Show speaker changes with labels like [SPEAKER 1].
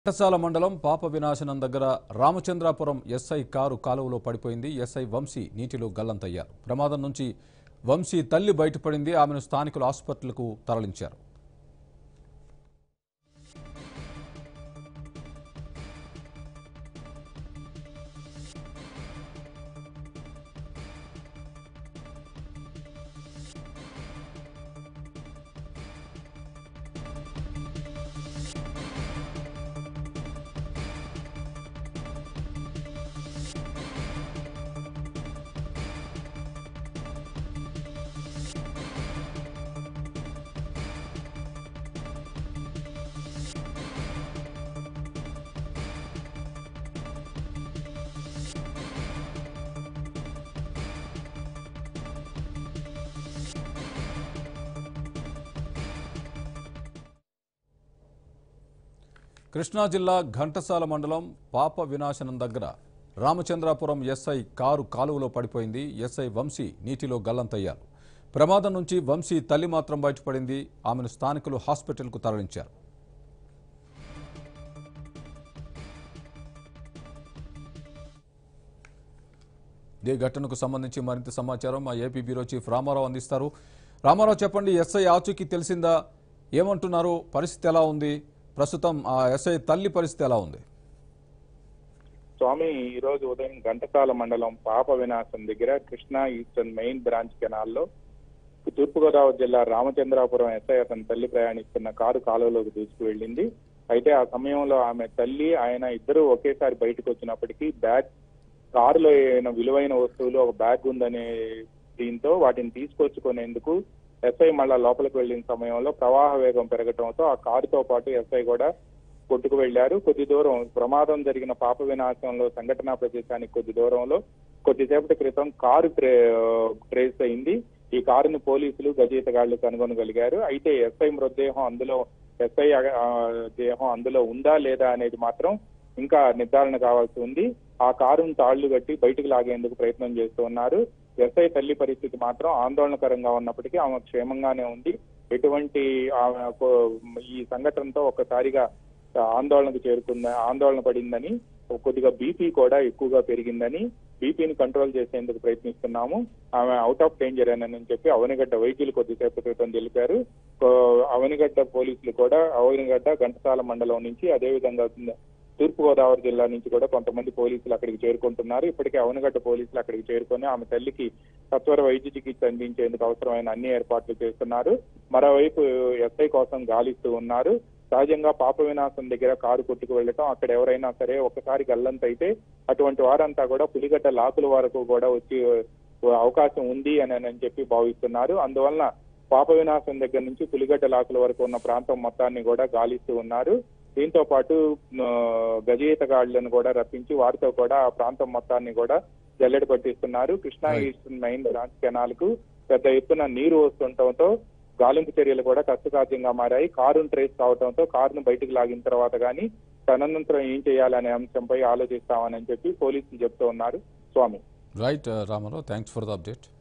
[SPEAKER 1] ఘంటసాల మండలం పాప వినాశనం దగ్గర రామచంద్రాపురం ఎస్ఐ కారు కాలువలో పడిపోయింది ఎస్ఐ వంశీ నీటిలో గల్లంతయ్యారు ప్రమాదం నుంచి వంశీ తల్లి బయటపడింది ఆమెను స్థానికులు హాస్పిటల్కు తరలించారు కృష్ణా జిల్లా ఘంటసాల మండలం పాప వినాశనం దగ్గర రామచంద్రాపురం ఎస్ఐ కారు కాలువలో పడిపోయింది ఎస్ఐ వంశీ నీటిలో గల్లంతయ్యారు ప్రమాదం నుంచి వంశీ తల్లి మాత్రం బయటపడింది ఆమెను స్థానికులు హాస్పిటల్కు తరలించారు ఇదే ఘటనకు సంబంధించి మరింత సమాచారం మా ఏపీ బ్యూరో చీఫ్ రామారావు అందిస్తారు రామారావు చెప్పండి ఎస్ఐ ఆచూకీ తెలిసిందా ఏమంటున్నారు పరిస్థితి ఎలా ఉంది ప్రస్తుతం ఆ ఎస్ఐ తల్లి పరిస్థితి ఎలా ఉంది
[SPEAKER 2] స్వామి ఈ రోజు ఉదయం ఘంటసాల మండలం పాప వినాశం దగ్గర కృష్ణా ఈస్టర్న్ మెయిన్ బ్రాంచ్ కెనాల్లో తూర్పుగోదావరి జిల్లా రామచంద్రాపురం ఎస్ఐ అతని తల్లి ప్రయాణిస్తున్న కారు కాలువలోకి దూసుకు వెళ్ళింది అయితే ఆ సమయంలో ఆమె తల్లి ఆయన ఇద్దరు ఒకేసారి బయటకు వచ్చినప్పటికీ బ్యాగ్ కారులో ఏమైనా విలువైన వస్తువులు ఒక బ్యాగ్ ఉందనే దీంతో వాటిని తీసుకొచ్చుకునేందుకు ఎస్ఐ మళ్ళా లోపలికి వెళ్ళిన సమయంలో ప్రవాహ వేగం పెరగటంతో ఆ కారుతో పాటు ఎస్ఐ కూడా కొట్టుకు వెళ్లారు కొద్ది దూరం ప్రమాదం జరిగిన పాప వినాశంలో సంఘటనా ప్రదేశానికి కొద్ది దూరంలో కొద్దిసేపటి క్రితం కారు ట్రే ట్రేస్ అయింది ఈ కారును పోలీసులు గజయితగాళ్లు కనుగొనగలిగారు అయితే ఎస్ఐ మృతదేహం అందులో ఎస్ఐ ఆ, దేహం అందులో ఉందా లేదా అనేది మాత్రం ఇంకా నిర్ధారణ కావాల్సి ఉంది ఆ కారును తాళ్లు కట్టి బయటకు లాగేందుకు ప్రయత్నం చేస్తూ ఉన్నారు ఎస్ఐ తల్లి పరిస్థితి మాత్రం ఆందోళనకరంగా ఉన్నప్పటికీ ఆమె క్షేమంగానే ఉంది ఎటువంటి ఆమె కో- ఈ సంఘటనతో ఒక్కసారిగా ఆందోళనకు చేరుకుంద ఆందోళన పడిందని కొద్దిగా బీపీ కూడా ఎక్కువగా పెరిగిందని బీపీని కంట్రోల్ చేసేందుకు ప్రయత్నిస్తున్నాము ఆమె అవుట్ ఆఫ్ డేంజర్ అని చెప్పి అవనిగడ్డ వైద్యులు కొద్దిసేపు క్రితం తెలిపారు కో- అవనిగడ్డ పోలీసులు కూడా అవనిగడ్డ ఘంటసాల మండలం నుంచి అదేవిధంగా తూర్పుగోదావరి జిల్లా నుంచి కూడా కొంతమంది పోలీసులు అక్కడికి చేరుకుంటున్నారు ఇప్పటికే అవనగడ్డ పోలీసులు అక్కడికి చేరుకొని ఆమె తల్లికి సత్వర వైద్య చికిత్స అందించేందుకు అవసరమైన అన్ని ఏర్పాట్లు చేస్తున్నారు మరోవైపు ఎస్ఐ కోసం గాలిస్తూ ఉన్నారు సహజంగా పాప వినాశం దగ్గర కారు కొట్టుకు వెళ్ళటం అక్కడ ఎవరైనా సరే ఒకసారి గల్లంత అయితే అటువంటి వారంతా కూడా పులిగడ్డ లాకుల వరకు కూడా వచ్చి అవకాశం ఉంది అని అని చెప్పి భావిస్తున్నారు అందువలన పాప వినాశం దగ్గర నుంచి పులిగడ్డ లాకుల వరకు ఉన్న ప్రాంతం మొత్తాన్ని కూడా గాలిస్తూ ఉన్నారు దీంతో పాటు ఆ, గజయితగాళ్లను కూడా రప్పించి వారితో కూడా ఆ ప్రాంతం మొత్తాన్ని కూడా జల్లెడ పట్టిస్తున్నారు Krishna
[SPEAKER 1] Right.
[SPEAKER 2] Eastern main branch canal కు పెద్ద ఎత్తున నీరు వస్తుండటంతో గాలింపు చర్యలు కూడా కష్టసాధ్యంగా మారాయి కారును ట్రేస్ కావడంతో కారును బయటకు లాగిన తర్వాత గానీ తదనంతరం ఏం చేయాలనే అంశంపై ఆలోచిస్తామని చెప్పి పోలీసులు చెప్తూ ఉన్నారు Swami
[SPEAKER 1] right Ramarao thanks for the update